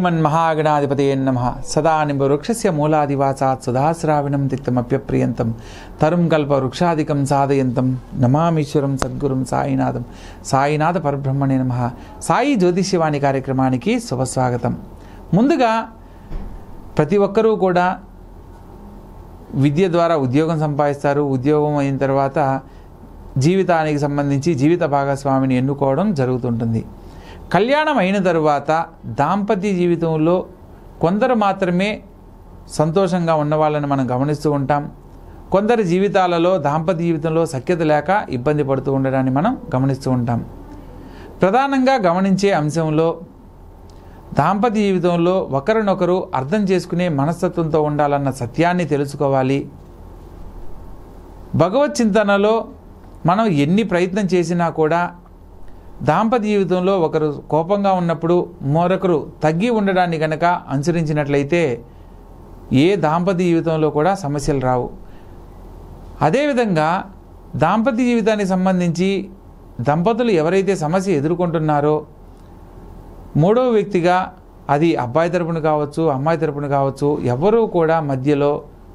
శ్రీమన్మహాగణాధిపతయే నమ సదానింబ వృక్షస్య మూలాదివాసాత్ సుధాశ్రావిణం తిక్తమప్యప్రియంతం తరుం కల్ప వృక్షాదికం సాధయంతం నమామీశ్వరం సద్గురుం సాయినాథం సాయినాథ పరబ్రహ్మణే నమ సాయి జ్యోతిష్యవాణి కార్యక్రమానికి శుభస్వాగతం ముందుగా ప్రతి ఒక్కరూ కూడా విద్య ద్వారా ఉద్యోగం సంపాదిస్తారు ఉద్యోగం అయిన తర్వాత జీవితానికి సంబంధించి జీవిత భాగస్వామిని ఎన్నుకోవడం జరుగుతుంటుంది కళ్యాణం అయిన తరువాత దాంపత్య జీవితంలో కొందరు మాత్రమే సంతోషంగా ఉన్న వాళ్ళని మనం గమనిస్తూ ఉంటాం కొందరి జీవితాలలో దాంపత్య జీవితంలో సఖ్యత లేక ఇబ్బంది పడుతూ ఉండడాన్ని మనం గమనిస్తూ ఉంటాం ప్రధానంగా గమనించే అంశంలో దాంపత్య జీవితంలో ఒకరినొకరు అర్థం చేసుకునే మనస్తత్వంతో ఉండాలన్న సత్యాన్ని తెలుసుకోవాలి భగవత్ చింతనలో మనం ఎన్ని ప్రయత్నం చేసినా కూడా దాంపత్య జీవితంలో ఒకరు కోపంగా ఉన్నప్పుడు మరొకరు తగ్గి ఉండడాన్ని కనుక అనుసరించినట్లయితే ఏ దాంపత్య జీవితంలో కూడా సమస్యలు రావు అదేవిధంగా దాంపత్య జీవితానికి సంబంధించి దంపతులు ఎవరైతే సమస్య ఎదుర్కొంటున్నారో మూడవ వ్యక్తిగా అది అబ్బాయి తరపున కావచ్చు అమ్మాయి తరపున కావచ్చు ఎవరూ కూడా మధ్యలో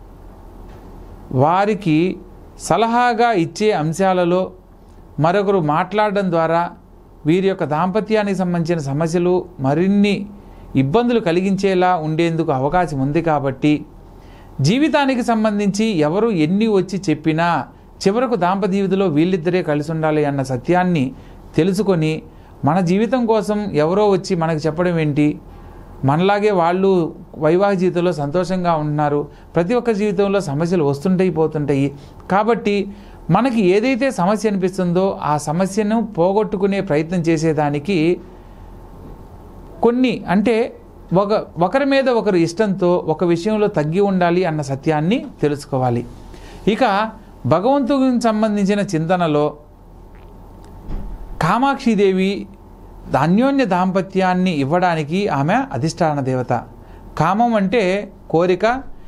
వారికి సలహాగా ఇచ్చే అంశాలలో మరొకరు మాట్లాడడం ద్వారా వీరి యొక్క దాంపత్యానికి సంబంధించిన సమస్యలు మరిన్ని ఇబ్బందులు కలిగించేలా ఉండేందుకు అవకాశం ఉంది కాబట్టి జీవితానికి సంబంధించి ఎవరు ఎన్ని వచ్చి చెప్పినా చివరకు దాంపత్య జీవితంలో వీళ్ళిద్దరే కలిసి ఉండాలి అన్న సత్యాన్ని తెలుసుకొని మన జీవితం కోసం ఎవరో వచ్చి మనకు చెప్పడం ఏంటి మనలాగే వాళ్ళు వైవాహిక జీవితంలో సంతోషంగా ఉంటున్నారు ప్రతి ఒక్క జీవితంలో సమస్యలు వస్తుంటాయి పోతుంటాయి కాబట్టి మనకి ఏదైతే సమస్య అనిపిస్తుందో ఆ సమస్యను పోగొట్టుకునే ప్రయత్నం చేసేదానికి కొన్ని అంటే ఒక ఒకరి మీద ఒకరు ఇష్టంతో ఒక విషయంలో తగ్గి ఉండాలి అన్న సత్యాన్ని తెలుసుకోవాలి ఇక భగవంతునికి సంబంధించిన చింతనలో కామాక్షిదేవి అన్యోన్య దాంపత్యాన్ని ఇవ్వడానికి ఆమె అధిష్టాన దేవత కామం అంటే కోరిక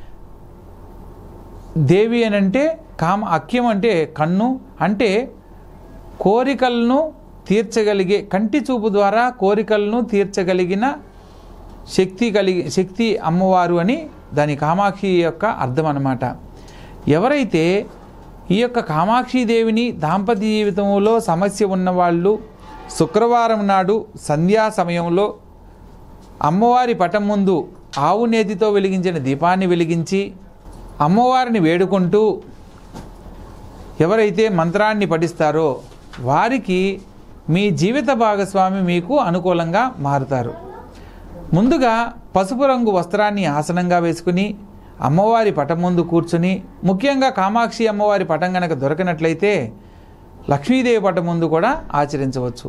దేవి అని అంటే కామ అక్యం అంటే కన్ను అంటే కోరికలను తీర్చగలిగే కంటి చూపు ద్వారా కోరికలను తీర్చగలిగిన శక్తి కలిగి శక్తి అమ్మవారు అని దాని కామాక్షి యొక్క అర్థం అన్నమాట ఎవరైతే ఈ యొక్క కామాక్షిదేవిని దాంపత్య జీవితంలో సమస్య ఉన్నవాళ్ళు శుక్రవారం నాడు సంధ్యా సమయంలో అమ్మవారి పటం ముందు ఆవు నేతితో వెలిగించిన దీపాన్ని వెలిగించి అమ్మవారిని వేడుకుంటూ ఎవరైతే మంత్రాన్ని పఠిస్తారో వారికి మీ జీవిత భాగస్వామి మీకు అనుకూలంగా మారుతారు ముందుగా పసుపు రంగు వస్త్రాన్ని ఆసనంగా వేసుకుని అమ్మవారి పటం ముందు కూర్చుని ముఖ్యంగా కామాక్షి అమ్మవారి పటం గనక దొరకనట్లయితే లక్ష్మీదేవి పటం ముందు కూడా ఆచరించవచ్చు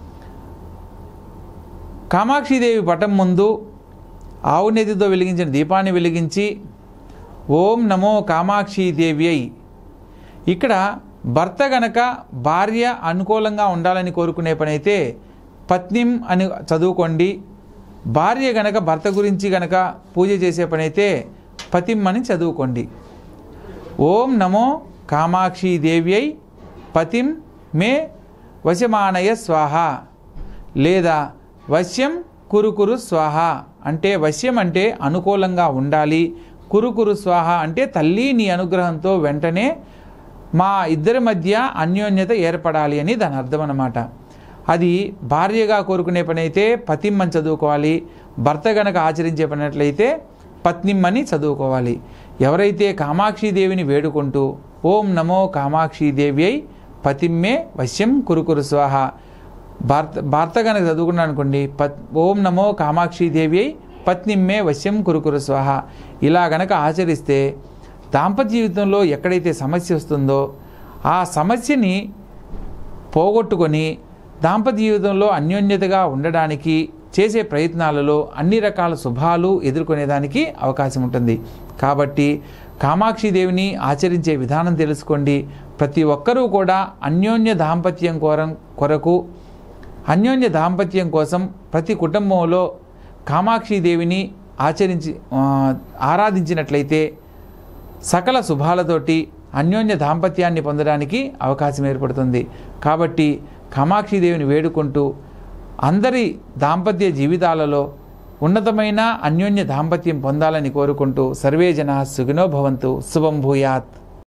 కామాక్షిదేవి పటం ముందు ఆవు నెతితో వెలిగించిన దీపాన్ని వెలిగించి ఓం నమో కామాక్షిదేవి అయి ఇక్కడ భర్త గనక భార్య అనుకూలంగా ఉండాలని కోరుకునే పని అయితే పత్నిం అని చదువుకోండి భార్య గనక భర్త గురించి గనక పూజ చేసే పని అయితే పతిం అని చదువుకోండి ఓం నమో కామాక్షి దేవ్యై పతిం మే వశమానయ స్వాహ లేదా వశ్యం కురుకురు స్వాహ అంటే వశ్యం అంటే అనుకూలంగా ఉండాలి కురుకురు స్వాహ అంటే తల్లి నీ అనుగ్రహంతో వెంటనే మా ఇద్దరి మధ్య అన్యోన్యత ఏర్పడాలి అని దాని అర్థం అన్నమాట అది భార్యగా కోరుకునే పని అయితే పతిమ్మని చదువుకోవాలి భర్త గనక ఆచరించే పనిట్లయితే పత్నిమ్మని చదువుకోవాలి ఎవరైతే కామాక్షిదేవిని వేడుకుంటూ ఓం నమో కామాక్షిదేవి అయి పతిమ్మే వశ్యం కురుకురు స్వాహ భర్త భర్త కనుక చదువుకున్నాను అనుకోండి పత్ ఓం నమో కామాక్షిదేవి అయి పత్నిమ్మే వశ్యం కురుకురు స్వాహ ఇలా గనక ఆచరిస్తే దాంపత్య జీవితంలో ఎక్కడైతే సమస్య వస్తుందో ఆ సమస్యని పోగొట్టుకొని దాంపత్య జీవితంలో అన్యోన్యతగా ఉండడానికి చేసే ప్రయత్నాలలో అన్ని రకాల శుభాలు ఎదుర్కొనేదానికి అవకాశం ఉంటుంది కాబట్టి కామాక్షిదేవిని ఆచరించే విధానం తెలుసుకోండి ప్రతి ఒక్కరూ కూడా అన్యోన్య దాంపత్యం కోరం కొరకు అన్యోన్య దాంపత్యం కోసం ప్రతి కుటుంబంలో కామాక్షిదేవిని ఆచరించి ఆ, ఆరాధించినట్లయితే సకల శుభాలతోటి అన్యోన్య దాంపత్యాన్ని పొందడానికి అవకాశం ఏర్పడుతుంది కాబట్టి కామాక్షిదేవిని వేడుకుంటూ అందరి దాంపత్య జీవితాలలో ఉన్నతమైన అన్యోన్య దాంపత్యం పొందాలని కోరుకుంటూ సర్వే జన సుఖినో భవంతు శుభం భూయాత్